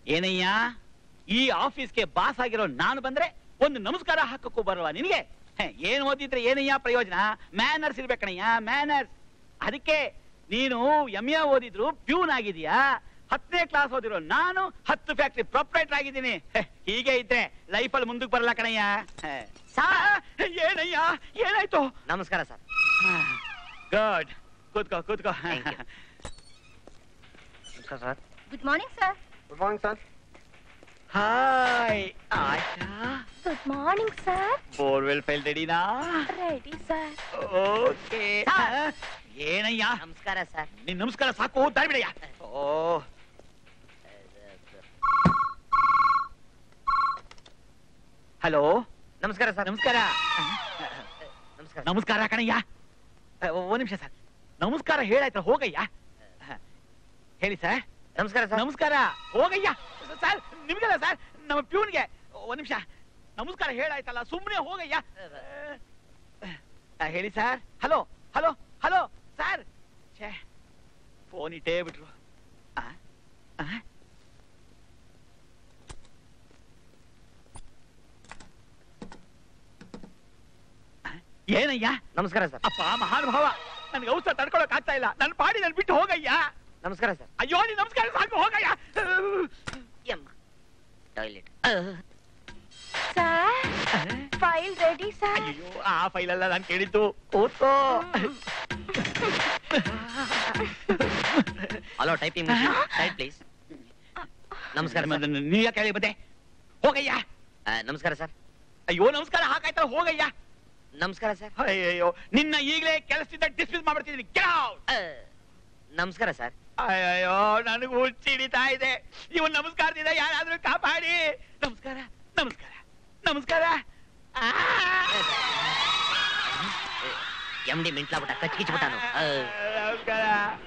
ಏನಯ್ಯ ಈ ಆಫೀಸ್ಗೆ ಬಾಸ್ ಆಗಿರೋ ನಾನು ಬಂದ್ರೆ ಒಂದು ನಮಸ್ಕಾರ ಹಾಕಕ್ಕೂ ಬರಲ್ವಾ ನಿನಗೆ ಹೆ, ಏನ್ ಓದಿದ್ರೆ ಏನಯ್ಯ ಪ್ರಯೋಜನ ಮ್ಯಾನರ್ಸ್ ಇರ್ಬೇಕಣಯ್ಯ ಮ್ಯಾನರ್ಸ್ ಅದಕ್ಕೆ ನೀನು ಎಂ ಎ ಓದಿದ್ರು ಪ್ಯೂನ್ ಆಗಿದೀಯಾ ಹತ್ತನೇ ಕ್ಲಾಸ್ ಓದಿರೋ ನಾನು ಹತ್ತು ಫ್ಯಾಕ್ಟ್ರಿ ಪ್ರೊಪ್ರೈಟರ್ ಆಗಿದ್ದೀನಿ ಹೆ, ಹೀಗೆ ಇದ್ರೆ ಲೈಫಲ್ಲಿ ಮುಂದಕ್ಕೆ ಬರಲ್ಲ ಕಣಯ್ಯ ಹೆ. ಆ, ಏನಯ್ಯ ಏನಾಯ್ತು ನಮಸ್ಕಾರ ಸರ್ ಗುಡ್ ಕೂತ್ಕೋ ಕೂತ್ಕೋ Thank you. ನಮಸ್ಕಾರ sir good morning sir good morning sir hi Asha good morning sir borewell file ರೆಡಿನಾ ರೆಡಿ ಸರ್ ಓಕೆ ಏನಯ್ಯ ನಮಸ್ಕಾರ ಸರ್ ನಿನ್ ನಮಸ್ಕಾರ ಸಾಕು ದಾರಿಬಿಡಯ್ಯ ಓ ಹಲೋ ನಮಸ್ಕಾರ ಸರ್ ನಮಸ್ಕಾರ ನಮಸ್ಕಾರ ನಮಸ್ಕಾರ ಕಣಯ್ಯ ಅ, ಒಂದ್ ನಿಮಿಷ ಸರ್ ನಮಸ್ಕಾರ ಹೇಳಾಯ್ತಾ ಹೋಗಯ್ಯ ಹೇಳಿ ಸರ್ ನಮಸ್ಕಾರ ಸರ್ ನಮಸ್ಕಾರ ಹೋಗಯ್ಯ ಸರ್ ನಿಮ್ಗಲ್ಲ ಸರ್ ನಮ್ಮ ಪ್ಯೂನ್ಗೆ ಒಂದ್ ನಿಮಿಷ ನಮಸ್ಕಾರ ಹೇಳಾಯ್ತಲ್ಲ ಸುಮ್ಮನೆ ಹೋಗಯ್ಯ ಆ, ಹೇಳಿ sir hello hello hello sir ಛೇ ಫೋನ್ ಇಟ್ಟೇ ಬಿಟ್ರು ಆ? ಆ? ಆ? ಏನಯ್ಯ ನಮಸ್ಕಾರ ಸರ್ ಅಪ್ಪ ಮಹಾನುಭಾವ ನನ್ಗೆ ಔಷಧ ತಡ್ಕೊಳಕ್ ಆಗ್ತಾ ಇಲ್ಲ ನನ್ ಪಾಡಿ ನನ್ ಬಿಟ್ಟು ಹೋಗಯ್ಯ ನಮಸ್ಕಾರ ಸರ್ ಅಯ್ಯೋ ನೀ ನಮಸ್ಕಾರ ಸಾಕು ಹೋಗಯ್ಯ ಯಮ್ಮ toilet sir file ready sir ಅಯ್ಯೋ ಆ ಫೈಲ್ ಅಲ್ಲ ನಾನು ಕೇಳಿದ್ದು ಕೂತ್ಕೋ ಹಲೋ ಟೈಪಿಂಗ್ ಸೈಡ್ ಪ್ಲೀಸ್ ನಮಸ್ಕಾರ ಸರ್ ನೀ ಯಾಕೆ ಹೇಳಿ ಬಂದೆ ಹೋಗಯ್ಯ ಆ, ನಮಸ್ಕಾರ ಸರ್ ಅಯ್ಯೋ ನಮಸ್ಕಾರ ಹಾಕಾಯ್ತಲ್ಲ ಹೋಗಯ್ಯ ನಮಸ್ಕಾರ ಸರ್ ಅಯ್ಯೋ ನಿನ್ನ ಈಗಲೇ ಕೆಲಸದಿಂದ ಡಿಸ್ಮಿಸ್ ಮಾಡ್ಬಿಡ್ತಿದ್ದೀನಿ Get out! ಆ, ನಮಸ್ಕಾರ ಸರ್ ಅಯ್ಯೋ ನನಗೂ ಹುಚ್ಚಿಡಿತಾ ಇದೆ ಇವನ್ ನಮಸ್ಕಾರದಿಂದ ಯಾರಾದ್ರೂ ಕಾಪಾಡಿ ನಮಸ್ಕಾರ ನಮಸ್ಕಾರ ನಮಸ್ಕಾರ ಆ! ಎಮ್ ಡಿ ಮಿಂಟ್ಲಾಬಿಟ್ಟ ಕಚ್ಕಿಚ್ಬಿಟ್ಟಾನು ನಮಸ್ಕಾರ